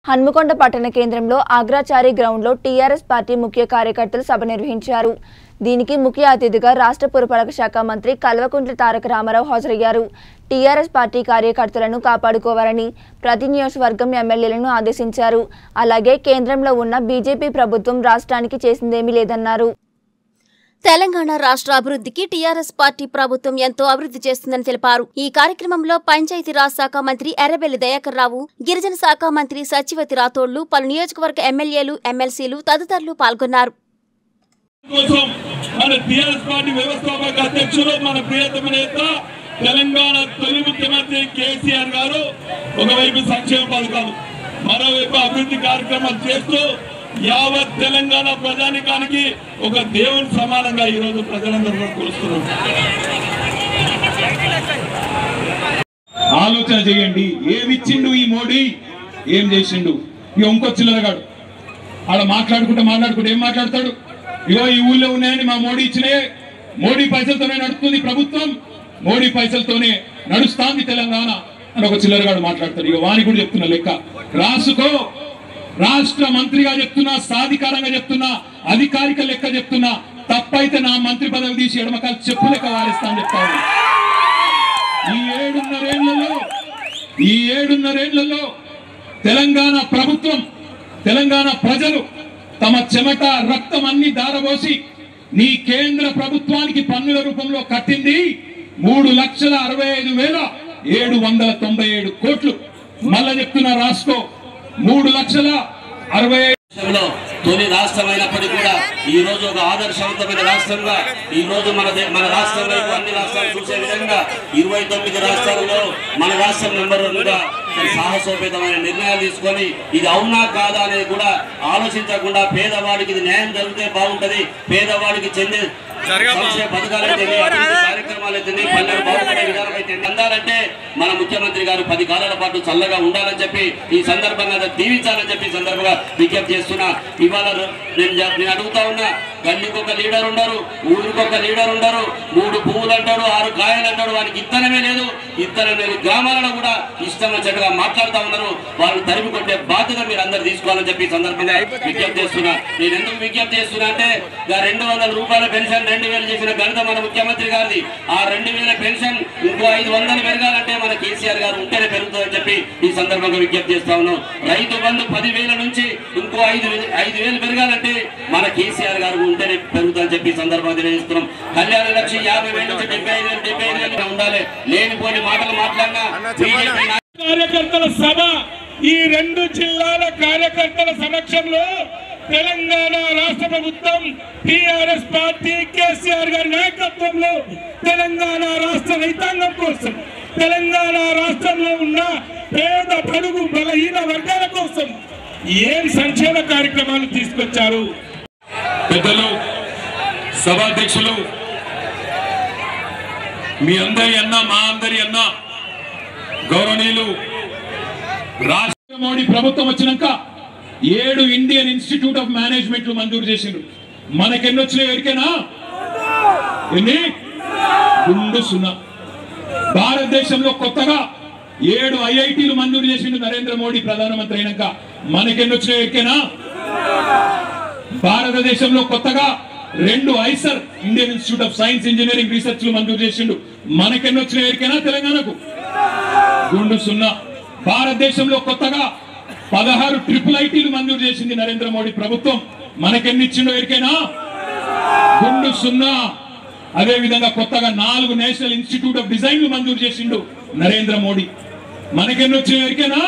హన్మకొండ పట్టణ కేంద్రంలో అగ్రాచారి గ్రౌండ్లో టీఆర్ఎస్ పార్టీ ముఖ్య కార్యకర్తలు సభ నిర్వహించారు దీనికి ముఖ్య అతిథిగా రాష్ట్ర పురపాలక శాఖ మంత్రి కల్వకుంట్ల తారక రామారావు హాజరయ్యారు టీఆర్ఎస్ పార్టీ కార్యకర్తలను కాపాడుకోవాలని ప్రతి నియోజకవర్గం ఎమ్మెల్యేలను ఆదేశించారు అలాగే కేంద్రంలో ఉన్న బీజేపీ ప్రభుత్వం రాష్ట్రానికి చేసిందేమీ లేదన్నారు తెలంగాణ రాష్ట్ర అభివృద్ధికి టీఆర్ఎస్ పార్టీ ప్రభుత్వం ఎంతో అభివృద్ధి చేస్తుందని తెలిపారు ఈ కార్యక్రమంలో పంచాయతీరాజ్ శాఖ మంత్రి ఎర్రబెల్లి దయాకర్ రావు గిరిజన శాఖ మంత్రి సచివతి రాథోళ్లు పలు నియోజకవర్గ ఎమ్మెల్యేలు ఎమ్మెల్సీలు తదితరులు పాల్గొన్నారు కోసం మన టిఆర్ఎస్ పార్టీ వ్యవస్థాపక అధ్యక్షులు మన ప్రియతమ నేత తెలంగాణ తొలి ముఖ్యమంత్రి కేసీఆర్ గారు ఒకవైపు సంక్షేమ పథకాలు మరోవైపు అభివృద్ధి కార్యక్రమాలు చేస్తూ యావత్ తెలంగాణ ప్రజానికానికి ఒక దేవుని సమానంగా ఈ రోజు ప్రజలందరూ కూడా కొలుస్తున్నారు ఆలోచన చేయండి ఏమిచ్చిండు ఈ మోడీ ఏం చేసిండు ఇక ఇంకో చిల్లరగాడు ఆడ మాట్లాడుకుంటే మాట్లాడుకుంటే ఏం మాట్లాడతాడు ఇగో ఈ ఊళ్ళో ఉన్నాయని మా మోడీ ఇచ్చినే మోడీ పైసలతోనే నడుస్తుంది ప్రభుత్వం మోడీ పైసలతోనే నడుస్తాంది తెలంగాణ అని ఒక చిల్లరగాడు మాట్లాడతాడు ఇక వాని కూడా చెప్తున్నా లెక్క రాసుకో రాష్ట్ర మంత్రిగా చెప్తున్నా సాధికారంగా చెప్తున్నా అధికారిక లెక్క చెప్తున్నా తప్పైతే నా మంత్రి పదవి తీసి ఎడమకాలు చెప్పు లెక్క వారిస్తా అని చెప్తా ఉన్నా. ఈ ఏడున్నరేళ్లలో ఈ ఏడున్నరేళ్లలో తెలంగాణ ప్రభుత్వం తెలంగాణ ప్రజలు తమ చెమట రక్తం అన్ని దారబోసి నీ కేంద్ర ప్రభుత్వానికి పన్నుల రూపంలో కట్టింది మూడు లక్షల అరవై ఐదు వేల ఏడు వందల తొంభై ఏడు కోట్లు మళ్ళా చెప్తున్నా రాసుకో మూడు లక్షల అరవై ఐదు దేశంలో తొలి రాష్ట్రం అయినప్పటికీ కూడా ఈ రోజు ఒక ఆదర్శవంతమైన రాష్ట్రంగా ఈ రోజు మన దే- మన రాష్ట్రం వైపు అన్ని రాష్ట్రాలు చూసే విధంగా ఇరవై తొమ్మిది రాష్ట్రాలలో మన రాష్ట్రం నెంబర్ వన్ గా మరి సాహసోపేతమైన నిర్ణయాలు తీసుకొని ఇది అవునా కాదా అనేది కూడా ఆలోచించకుండా పేదవాడికి ఇది న్యాయం జరిగితే బాగుంటది పేదవాడికి చెందే సంక్షేమ పథకాలు అయితే అభివృద్ధి కార్యక్రమాలు అయితే పల్లెలు బాగుపడే విధానం అయితే అందాలంటే మన ముఖ్యమంత్రి గారు పది కాలాల పాటు చల్లగా ఉండాలని చెప్పి ఈ సందర్భంగా அதை దీవించాలని చెప్పి ఈ సందర్భంగా విజ్ఞప్తి చేస్తున్నా ఇవాళ ర- నేను జ- నేను అడుగుతా ఉన్నా గల్లీకి ఒక లీడర్ ఉండరు ఊరికి ఒక లీడర్ ఉండరు మూడు పువ్వులు అంటాడు ఆరు కాయలు అంటాడు వారికి ఇత్తనమే లేదు ఇత్తనం లేని గ్రామాలలో కూడా ఇష్టం వచ్చినట్టుగా మాట్లాడుతా ఉన్నారు వాళ్ళు తరిమి కొట్టే బాధ్యత మీరు అందరు తీసుకోవాలని చెప్పి ఈ సందర్భంగా విజ్ఞప్తి చేస్తున్నా నేను ఎందుకు విజ్ఞప్తి చేస్తున్నా అంటే ఇక రెండు వందల రూపాయల పెన్షన్ రెండు వేలు చేసిన ఘనత మన ముఖ్యమంత్రి గారిది ఆ రెండు వేల పెన్షన్ ఇంకో ఐదు వందలు పెరగాలంటే మన కేసీఆర్ గారు ఉంటేనే పెరుగుతుందని చెప్పి ఈ సందర్భంగా విజ్ఞప్తి చేస్తా ఉన్నాం రైతు బంధు పదివేల నుంచి ఇంకో ఐదు వే- ఐదు వేలు పెరగాలంటే మన కేసీఆర్ గారు ఉంటేనే పెరుగుతుందని చెప్పి ఈ సందర్భంగా తెలియజేస్తున్నాం కళ్యాణ లక్ష్యం యాభై వేల నుంచి డెబ్బై ఐదు వేలు డెబ్బై ఐదు వేలు ఉండాలి లేనిపోని మాటలు మాట్లాడినా బీజేపీ కార్యకర్తల సభ ఈ రెండు జిల్లాల కార్యకర్తల సమక్షంలో తెలంగాణ రాష్ట్ర ప్రభుత్వం టిఆర్ఎస్ పార్టీ కేసీఆర్ గారి నాయకత్వంలో తెలంగాణ రాష్ట్ర రైతాంగం కోసం తెలంగాణ రాష్ట్రంలో ఉన్న పేద పడుగు బలహీన వర్గాల కోసం ఏం సంక్షేమ కార్యక్రమాలు తీసుకొచ్చారు పెద్దలు సభాధ్యక్షులు మీ అందరి అన్న మా అందరి అన్న గౌరవనీయులు రాష్ట్ర మోడీ ప్రభుత్వం వచ్చినాక ఏడు ఇండియన్ ఇన్స్టిట్యూట్ ఆఫ్ మేనేజ్మెంట్ మంజూరు చేసిండ్రు మనకెన్ని వచ్చినాయి ఎరికేనా ఎన్ని గుండు సున్నా భారతదేశంలో కొత్తగా ఏడు ఐఐటీలు మంజూరు చేసిండు నరేంద్ర మోడీ ప్రధానమంత్రి అయినాక మనకెన్ని వచ్చినాయి ఎరికేనా భారతదేశంలో కొత్తగా రెండు IISER Indian Institute of Science engineering research మంజూరు చేసిండు మనకెన్ని వచ్చినాయి ఎరికేనా తెలంగాణకు గుండు సున్నా భారతదేశంలో కొత్తగా పదహారు ట్రిపుల్ ఐటీలు మంజూరు చేసింది నరేంద్ర మోడీ ప్రభుత్వం మనకెన్ని ఇచ్చిండో ఎరికేనా గుండు సున్నా అదే విధంగా కొత్తగా నాలుగు నేషనల్ ఇన్స్టిట్యూట్ ఆఫ్ డిజైన్ మంజూరు చేసిండు నరేంద్ర మోడీ మనకెన్ని వచ్చినాయి ఎరికేనా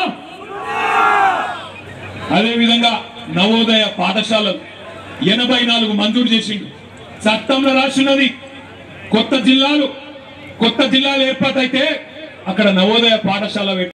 అదే విధంగా నవోదయ పాఠశాలలు ఎనభై నాలుగు మంజూరు చేసిండు చట్టంలో రాసినది కొత్త జిల్లాలు కొత్త జిల్లాలు ఏర్పాటైతే అక్కడ నవోదయ పాఠశాల పెట్టి